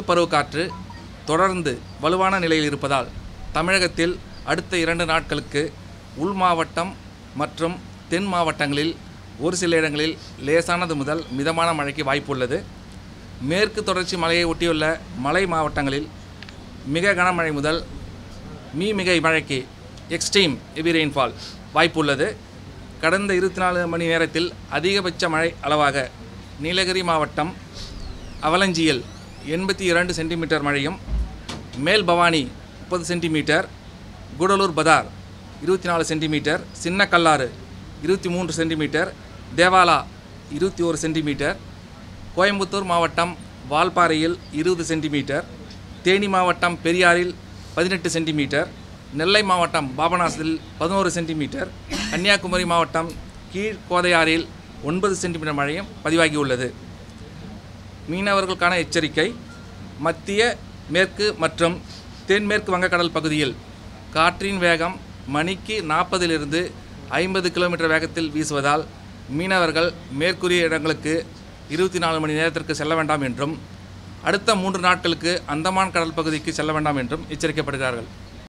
மேற்கு பருவக்காற்று தொடர்ந்து வலுவான நிலையில் இருப்பதால் தமிழகத்தில் அடுத்த இரண்டு நாட்களுக்கு உள் மாவட்டம் மற்றும் தென் மாவட்டங்களில் ஒரு சில இடங்களில் லேசானது முதல் மிதமான மழைக்கு வாய்ப்புள்ளது மேற்கு தொடர்ச்சி மலையை ஒட்டியுள்ள மலை மாவட்டங்களில் மிக கனமழை முதல் மீ மிகை மழைக்கு எக்ஸ்ட்ரீம் ஹெவி ரெயின்ஃபால் வாய்ப்புள்ளது கடந்த இருபத்தி நாலு மணி நேரத்தில் அதிகபட்ச மழை அளவாக நீலகிரி மாவட்டம் அவலஞ்சியில் எண்பத்தி இரண்டு சென்டிமீட்டர் மழையும் மேல் பவானி முப்பது சென்டிமீட்டர் கூடலூர் பதார் இருபத்தி நாலு சென்டிமீட்டர் சின்ன கல்லாறு இருபத்தி மூன்று சென்டிமீட்டர் தேவாலா இருபத்தி ஒரு சென்டிமீட்டர் கோயம்புத்தூர் மாவட்டம் வால்பாறையில் இருபது சென்டிமீட்டர் தேனி மாவட்டம் பெரியாறில் பதினெட்டு சென்டிமீட்டர் நெல்லை மாவட்டம் பாபநாசத்தில் பதினோரு சென்டிமீட்டர் கன்னியாகுமரி மாவட்டம் கீழ் கோதையாறில் ஒன்பது சென்டிமீட்டர் மழையும் பதிவாகியுள்ளது மீனவர்களுக்கான எச்சரிக்கை மத்திய மேற்கு மற்றும் தென்மேற்கு வங்கக்கடல் பகுதியில் காற்றின் வேகம் மணிக்கு நாற்பதிலிருந்து ஐம்பது கிலோமீட்டர் வேகத்தில் வீசுவதால் மீனவர்கள் மேற்கூறிய இடங்களுக்கு இருபத்தி நாலு மணி நேரத்திற்கு செல்ல வேண்டாம் என்றும் அடுத்த மூன்று நாட்களுக்கு அந்தமான் கடல் பகுதிக்கு செல்ல வேண்டாம் என்றும் எச்சரிக்கப்படுகிறார்கள்